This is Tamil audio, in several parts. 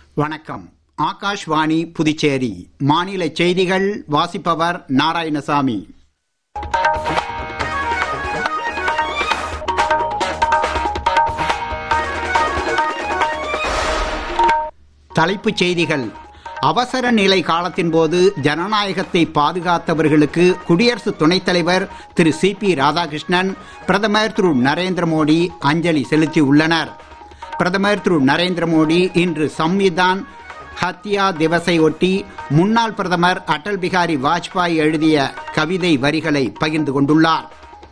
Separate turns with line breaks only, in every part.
வணக்கம் ஆகாஷ்வாணி புதுச்சேரி மாநில செய்திகள் வாசிப்பவர் நாராயணசாமி தலைப்புச் செய்திகள் அவசர நிலை காலத்தின் போது ஜனநாயகத்தை பாதுகாத்தவர்களுக்கு குடியரசு துணைத் தலைவர் திரு சி பி ராதாகிருஷ்ணன் பிரதமர் திரு நரேந்திர மோடி அஞ்சலி செலுத்தியுள்ளனர் பிரதமர் திரு நரேந்திர மோடி இன்று சம்விதான் ஹத்யா திவஸை ஒட்டி முன்னாள் பிரதமர் அடல் பிகாரி வாஜ்பாய் எழுதிய கவிதை வரிகளை பகிர்ந்து கொண்டுள்ளார்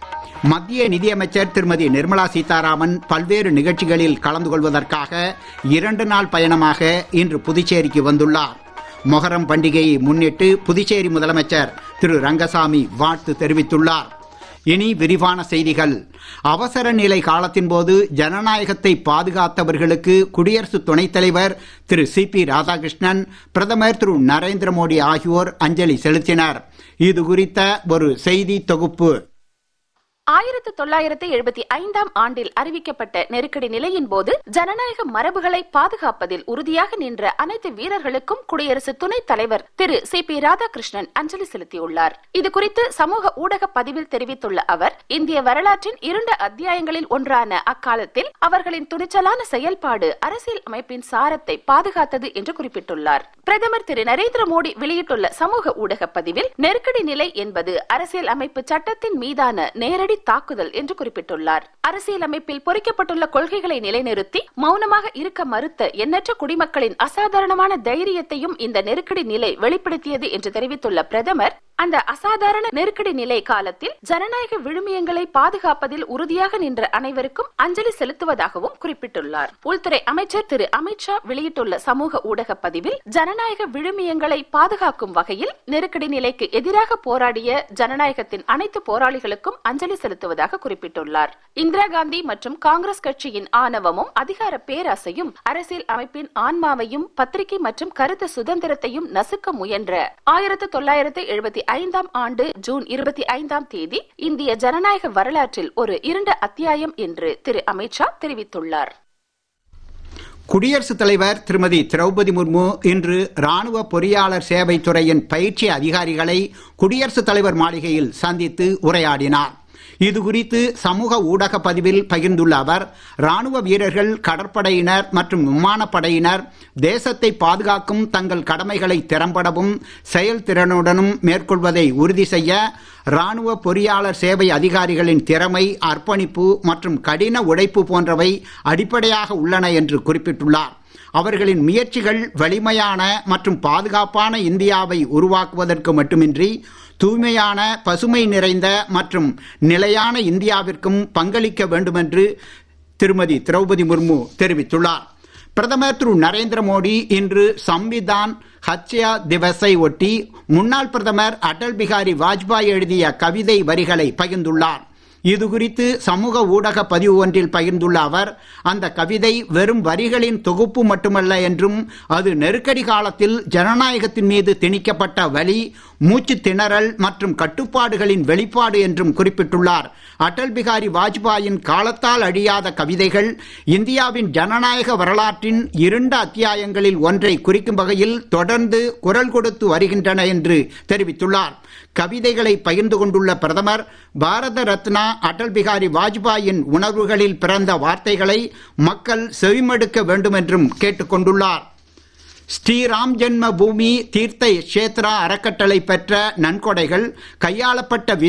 மத்திய நிதியமைச்சர் திருமதி நிர்மலா சீதாராமன் பல்வேறு நிகழ்ச்சிகளில் கலந்து கொள்வதற்காக இரண்டு நாள் பயணமாக இன்று புதுச்சேரிக்கு வந்துள்ளார் மொஹரம் பண்டிகையை முன்னிட்டு புதுச்சேரி முதலமைச்சர் திரு ரங்கசாமி வாழ்த்து தெரிவித்துள்ளார் இனி விரிவான செய்திகள் அவசர நிலை காலத்தின் போது ஜனநாயகத்தை பாதுகாத்தவர்களுக்கு குடியரசு துணைத் தலைவர் திரு சி பி ராதாகிருஷ்ணன் பிரதமர் திரு நரேந்திர மோடி ஆகியோர் அஞ்சலி செலுத்தினர் இது குறித்த ஒரு செய்தி தொகுப்பு
ஆயிரத்து தொள்ளாயிரத்து எழுபத்தி ஐந்தாம் ஆண்டில் அறிவிக்கப்பட்ட நெருக்கடி நிலையின் போது ஜனநாயக மரபுகளை பாதுகாப்பதில் உறுதியாக நின்ற அனைத்து வீரர்களுக்கும் குடியரசு துணைத் தலைவர் திரு சி பி ராதாகிருஷ்ணன் அஞ்சலி செலுத்தியுள்ளார் இது குறித்து சமூக ஊடக பதிவில் தெரிவித்துள்ள அவர் இந்திய வரலாற்றின் இரண்டு அத்தியாயங்களில் ஒன்றான அக்காலத்தில் அவர்களின் துணிச்சலான செயல்பாடு அரசியல் அமைப்பின் சாரத்தை பாதுகாத்தது என்று குறிப்பிட்டுள்ளார் பிரதமர் திரு நரேந்திர மோடி வெளியிட்டுள்ள சமூக ஊடக பதிவில் நெருக்கடி நிலை என்பது அரசியல் அமைப்பு சட்டத்தின் மீதான நேரடி தாக்குதல் என்று குறிப்பிட்டுள்ளார் அரசியல் அமைப்பில் பொறிக்கப்பட்டுள்ள கொள்கைகளை நிலைநிறுத்தி மௌனமாக இருக்க மறுத்த எண்ணற்ற குடிமக்களின் அசாதாரணமான தைரியத்தையும் இந்த நெருக்கடி நிலை வெளிப்படுத்தியது என்று தெரிவித்துள்ள பிரதமர் அந்த அசாதாரண நெருக்கடி நிலை காலத்தில் ஜனநாயக விழுமியங்களை பாதுகாப்பதில் உறுதியாக நின்ற அனைவருக்கும் அஞ்சலி செலுத்துவதாகவும் குறிப்பிட்டுள்ளார் உள்துறை அமைச்சர் திரு அமித்ஷா வெளியிட்டுள்ள சமூக ஊடக பதிவில் ஜனநாயக விழுமியங்களை பாதுகாக்கும் வகையில் நெருக்கடி நிலைக்கு எதிராக போராடிய ஜனநாயகத்தின் அனைத்து போராளிகளுக்கும் அஞ்சலி செலுத்துவதாக குறிப்பிட்டுள்ளார் இந்திரா காந்தி மற்றும் காங்கிரஸ் கட்சியின் ஆணவமும் அதிகார பேராசையும் அரசியல் அமைப்பின் ஆன்மாவையும் பத்திரிகை மற்றும் கருத்து சுதந்திரத்தையும் நசுக்க முயன்ற ஆயிரத்து தொள்ளாயிரத்து எழுபத்தி ஐந்தாம் ஆண்டு ஜூன் இருபத்தி ஐந்தாம் தேதி இந்திய ஜனநாயக வரலாற்றில் ஒரு இரண்டு அத்தியாயம் என்று திரு அமித்ஷா தெரிவித்துள்ளார்
குடியரசுத் தலைவர் திருமதி திரௌபதி முர்மு இன்று ராணுவ பொறியாளர் சேவை துறையின் பயிற்சி அதிகாரிகளை குடியரசுத் தலைவர் மாளிகையில் சந்தித்து உரையாடினார் இது குறித்து சமூக ஊடக பதிவில் பகிர்ந்துள்ள அவர் ராணுவ வீரர்கள் கடற்படையினர் மற்றும் விமானப்படையினர் தேசத்தை பாதுகாக்கும் தங்கள் கடமைகளை திறம்படவும் செயல்திறனுடனும் மேற்கொள்வதை உறுதி செய்ய ராணுவ பொறியாளர் சேவை அதிகாரிகளின் திறமை அர்ப்பணிப்பு மற்றும் கடின உழைப்பு போன்றவை அடிப்படையாக உள்ளன என்று குறிப்பிட்டுள்ளார் அவர்களின் முயற்சிகள் வலிமையான மற்றும் பாதுகாப்பான இந்தியாவை உருவாக்குவதற்கு மட்டுமின்றி தூய்மையான பசுமை நிறைந்த மற்றும் நிலையான இந்தியாவிற்கும் பங்களிக்க வேண்டுமென்று திருமதி திரௌபதி முர்மு தெரிவித்துள்ளார் பிரதமர் திரு நரேந்திர மோடி இன்று சம்விதான் ஹத்யா திவஸை ஒட்டி முன்னாள் பிரதமர் அடல் பிகாரி வாஜ்பாய் எழுதிய கவிதை வரிகளை பகிர்ந்துள்ளார் இது குறித்து சமூக ஊடக பதிவு ஒன்றில் பகிர்ந்துள்ள அவர் அந்த கவிதை வெறும் வரிகளின் தொகுப்பு மட்டுமல்ல என்றும் அது நெருக்கடி காலத்தில் ஜனநாயகத்தின் மீது திணிக்கப்பட்ட வலி மூச்சு திணறல் மற்றும் கட்டுப்பாடுகளின் வெளிப்பாடு என்றும் குறிப்பிட்டுள்ளார் அடல் பிகாரி வாஜ்பாயின் காலத்தால் அழியாத கவிதைகள் இந்தியாவின் ஜனநாயக வரலாற்றின் இரண்டு அத்தியாயங்களில் ஒன்றை குறிக்கும் வகையில் தொடர்ந்து குரல் கொடுத்து வருகின்றன என்று தெரிவித்துள்ளார் கவிதைகளை பகிர்ந்து கொண்டுள்ள பிரதமர் பாரத ரத்னா அடல் பிகாரி வாஜ்பாயின் உணர்வுகளில் பிறந்த வார்த்தைகளை மக்கள் செவிமடுக்க வேண்டும் என்றும் கேட்டுக்கொண்டுள்ளார் ஸ்ரீராம் ஜென்ம பூமி தீர்த்த கஷேத்ரா அறக்கட்டளை பெற்ற நன்கொடைகள் கையாளப்பட்ட